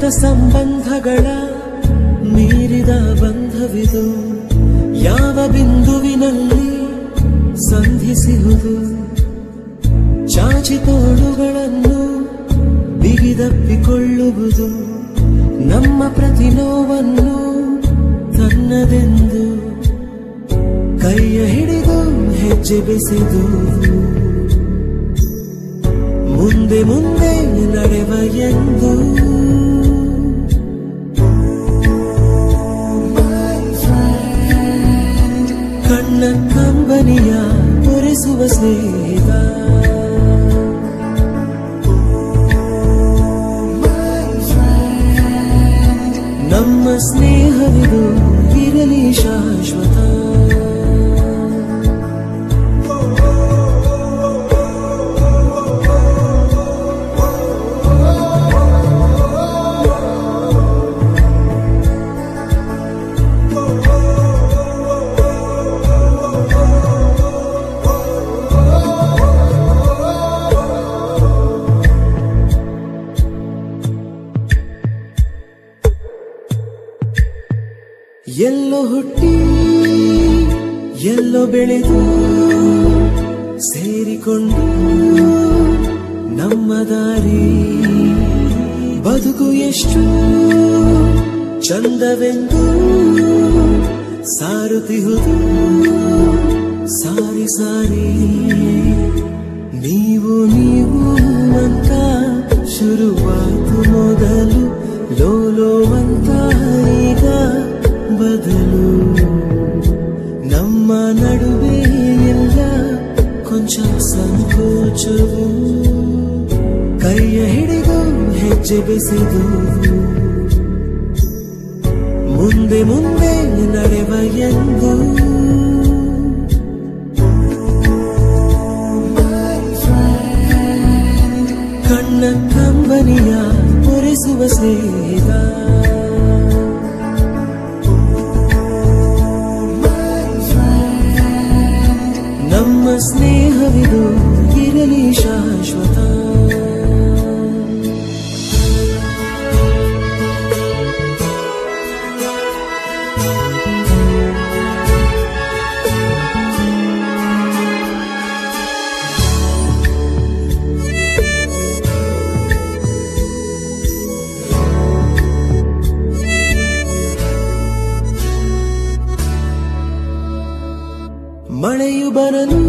ರಕ್ತ ಸಂಬಂಧಗಳ ಮೀರಿದ ಬಂಧವಿದು ಯಾವ ಬಿಂದುವಿನಲ್ಲಿ ಸಂಧಿಸಿಹುದು ಚಾಚಿ ತೋಳುಗಳನ್ನು ಬಿಗಿದಪ್ಪಿಕೊಳ್ಳುವುದು ನಮ್ಮ ಪ್ರತಿ ನೋವನ್ನು ತನ್ನದೆಂದು ಕೈಯ ಹಿಡಿದು ಹೆಜ್ಜೆ ಬೆಸೆದು ಮುಂದೆ ಮುಂದೆ ನಡೆವ ಎಂದು ಕಣ್ಣ ಕಂಬನಿಯ ಒರೆಸುವ ಸ್ನೇಹಿತ ನಮ್ಮ ಸ್ನೇಹವಿದು ಇರಲಿ ಶಾಶ್ವತ ಎಲ್ಲೋ ಹುಟ್ಟಿ ಎಲ್ಲೋ ಬೆಳೆದು ಸೇರಿಕೊಂಡು ನಮ್ಮ ದಾರಿ ಬದುಕು ಎಷ್ಟು ಚಂದವೆಂದು ಸಾರುತ್ತಿಹುದು ಸಾರಿ ಸಾರಿ ನೀವು ನೀವು ಅಂತ ಶುರುವಾತು ಮೊದಲು ಲೋಲೋ ಅಂತ ಈಗ ಬದಲು ನಮ್ಮ ನಡುವೆ ಎಲ್ಲ ಕೊಂಚ ಸಂಕೋಚವು ಕೈಯ ಹಿಡಿದು ಹೆಜ್ಜೆ ಬೆಸೆದು ಮುಂದೆ ಮುಂದೆ ನಡೆವ ಎಂದು ಕಣ್ಣ ಕಂಬನಿಯ ಒರೆಸುವ ಸ್ನೇಹಿತ ನಮ್ಮ ಸ್ನೇಹವಿದು ಇರಲಿ ಶಾಶ್ವತ ಮಳೆಯು ಬರಲು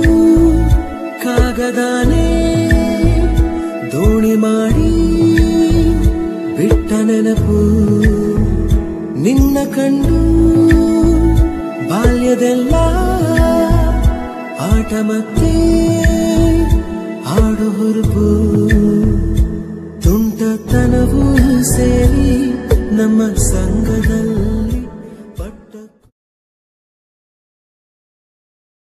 ಕಾಗದಾನೆ ದೋಣಿ ಮಾಡಿ ಬಿಟ್ಟ ನೆನಪು ನಿನ್ನ ಕಂಡು ಬಾಲ್ಯದೆಲ್ಲ ಆಟ ಮತ್ತೆ ಆಡು ಹುರುಪು ತುಂಟತನವು ಸೇರಿ ನಮ್ಮ ಸಂಘದಲ್ಲ